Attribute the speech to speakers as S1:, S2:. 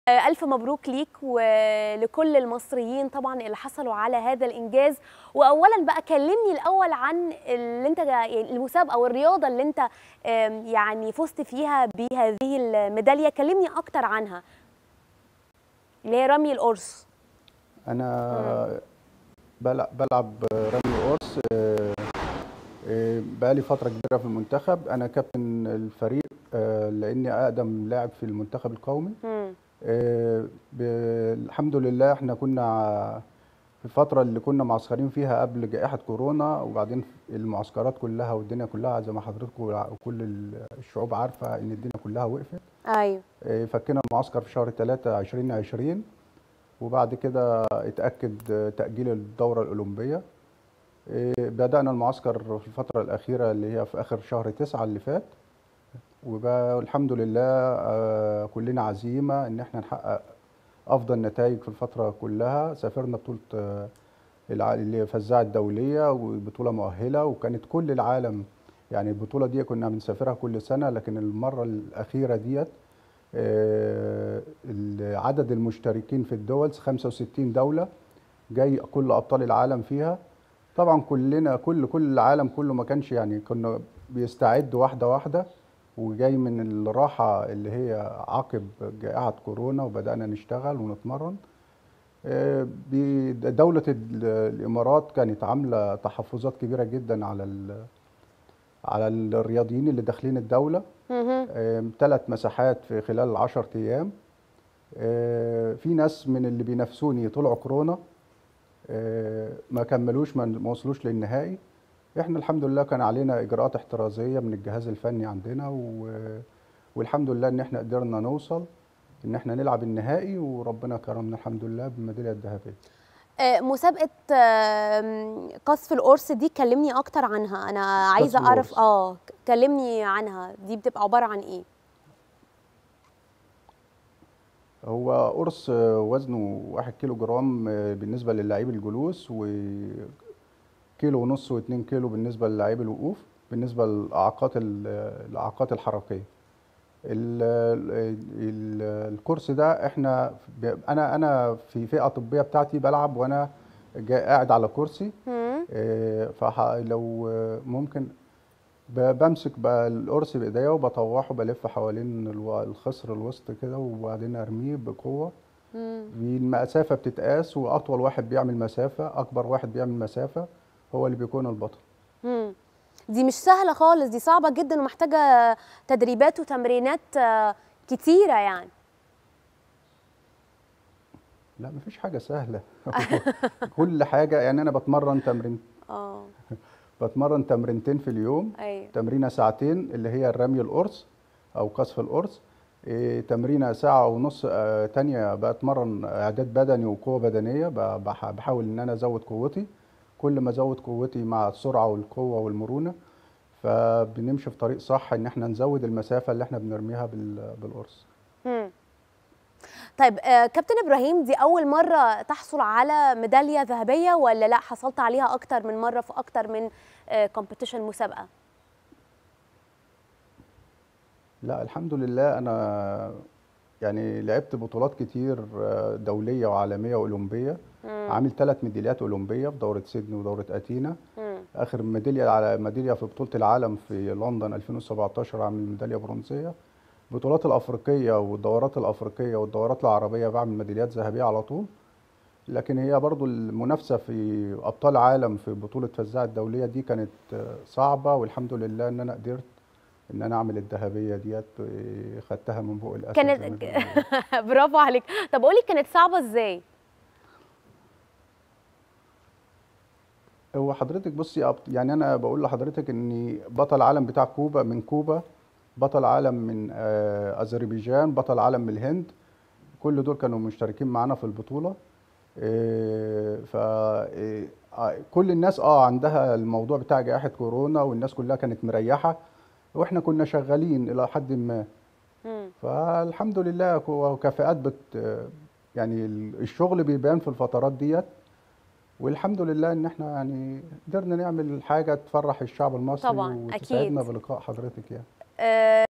S1: ألف مبروك ليك ولكل المصريين طبعا اللي حصلوا على هذا الإنجاز وأولا بقى كلمني الأول عن اللي أنت المسابقة والرياضة اللي أنت يعني فزت فيها بهذه الميدالية كلمني أكتر عنها اللي هي رمي القرص
S2: أنا بلعب, بلعب رمي القرص بقالي فترة كبيرة في المنتخب أنا كابتن الفريق لأني أقدم لاعب في المنتخب القومي
S1: مم.
S2: الحمد لله احنا كنا في الفترة اللي كنا معسكرين فيها قبل جائحة كورونا وبعدين المعسكرات كلها والدنيا كلها زي ما حضرتك وكل الشعوب عارفة إن الدنيا كلها وقفت
S1: أيوه
S2: فكنا المعسكر في شهر 3 2020 وبعد كده اتأكد تأجيل الدورة الأولمبية بدأنا المعسكر في الفترة الأخيرة اللي هي في آخر شهر 9 اللي فات والحمد لله كلنا عزيمة إن احنا نحقق أفضل نتائج في الفترة كلها سافرنا بطولة اللي فزاعة الدولية وبطولة مؤهلة وكانت كل العالم يعني البطولة دي كنا بنسافرها كل سنة لكن المرة الأخيرة ديت عدد المشتركين في الدول 65 دولة جاي كل أبطال العالم فيها طبعا كلنا كل كل العالم كله ما كانش يعني كنا بيستعد واحدة واحدة وجاي من الراحة اللي هي عقب جائحة كورونا وبدأنا نشتغل ونتمرن دولة الإمارات كانت عاملة تحفظات كبيرة جدا على على الرياضيين اللي داخلين الدولة ثلاث مساحات في خلال 10 أيام في ناس من اللي بينافسوني طلعوا كورونا ما كملوش ما وصلوش للنهائي احنا الحمد لله كان علينا اجراءات احترازيه من الجهاز الفني عندنا و... والحمد لله ان احنا قدرنا نوصل ان احنا نلعب النهائي وربنا كرمنا الحمد لله بالميداليه الذهبيه
S1: مسابقه قصف القرص دي كلمني اكتر عنها انا عايزه اعرف اه كلمني عنها دي بتبقى عباره عن ايه
S2: هو قرص وزنه 1 كيلو جرام بالنسبه للاعيب الجلوس و كيلو ونص و2 كيلو بالنسبه للاعيب الوقوف بالنسبه للاعاقات الاعاقات الحركيه الكورس ده احنا انا انا في فئه طبيه بتاعتي بلعب وانا قاعد على كرسي فلو ممكن بمسك القرص بايديا وبطوحه بلف حوالين الخصر الوسط كده وبعدين ارميه بقوه المسافه بتتقاس واطول واحد بيعمل مسافه اكبر واحد بيعمل مسافه هو اللي بيكون البطل
S1: مم. دي مش سهلة خالص دي صعبة جدا ومحتاجة تدريبات وتمرينات كتيرة يعني
S2: لا مفيش حاجة سهلة كل حاجة يعني أنا بتمرن تمرين
S1: اه
S2: بتمرن تمرينتين في اليوم
S1: أيوة.
S2: تمرينة ساعتين اللي هي الرمي القرص أو قصف القرص إيه تمرينة ساعة ونص آه تانية بتمرن إعداد بدني وقوة بدنية بحاول إن أنا أزود قوتي كل ما ازود قوتي مع السرعه والقوه والمرونه فبنمشي في طريق صح ان احنا نزود المسافه اللي احنا بنرميها بالقرص.
S1: طيب آه كابتن ابراهيم دي اول مره تحصل على ميداليه ذهبيه ولا لا حصلت عليها اكتر من مره في اكتر من كومبيتيشن آه مسابقه؟
S2: لا الحمد لله انا يعني لعبت بطولات كتير دوليه وعالميه واولمبيه عامل ثلاث ميداليات اولمبيه في دوره سيدني ودوره اتينا
S1: مم.
S2: اخر ميداليه على ميداليه في بطوله العالم في لندن 2017 عامل ميداليه برونزيه البطولات الافريقيه والدورات الافريقيه والدورات العربيه بعمل ميداليات ذهبيه على طول لكن هي برضو المنافسه في ابطال عالم في بطوله فزاعه الدوليه دي كانت صعبه والحمد لله ان انا قدرت ان انا اعمل الذهبيه ديت خدتها من بوق الاسد
S1: كانت برافو عليك طب قولي كانت صعبه ازاي
S2: هو حضرتك بصي يعني انا بقول لحضرتك اني بطل عالم بتاع كوبا من كوبا بطل عالم من اذربيجان بطل عالم من الهند كل دول كانوا مشتركين معانا في البطوله ف كل الناس اه عندها الموضوع بتاع جائحه كورونا والناس كلها كانت مريحه واحنا كنا شغالين الى حد ما فالحمد لله وكفاءات بت يعني الشغل بيبان في الفترات ديت والحمد لله ان احنا يعني قدرنا نعمل حاجه تفرح الشعب المصري
S1: طبعا
S2: وتسعدنا
S1: اكيد
S2: بلقاء حضرتك يعني
S1: أه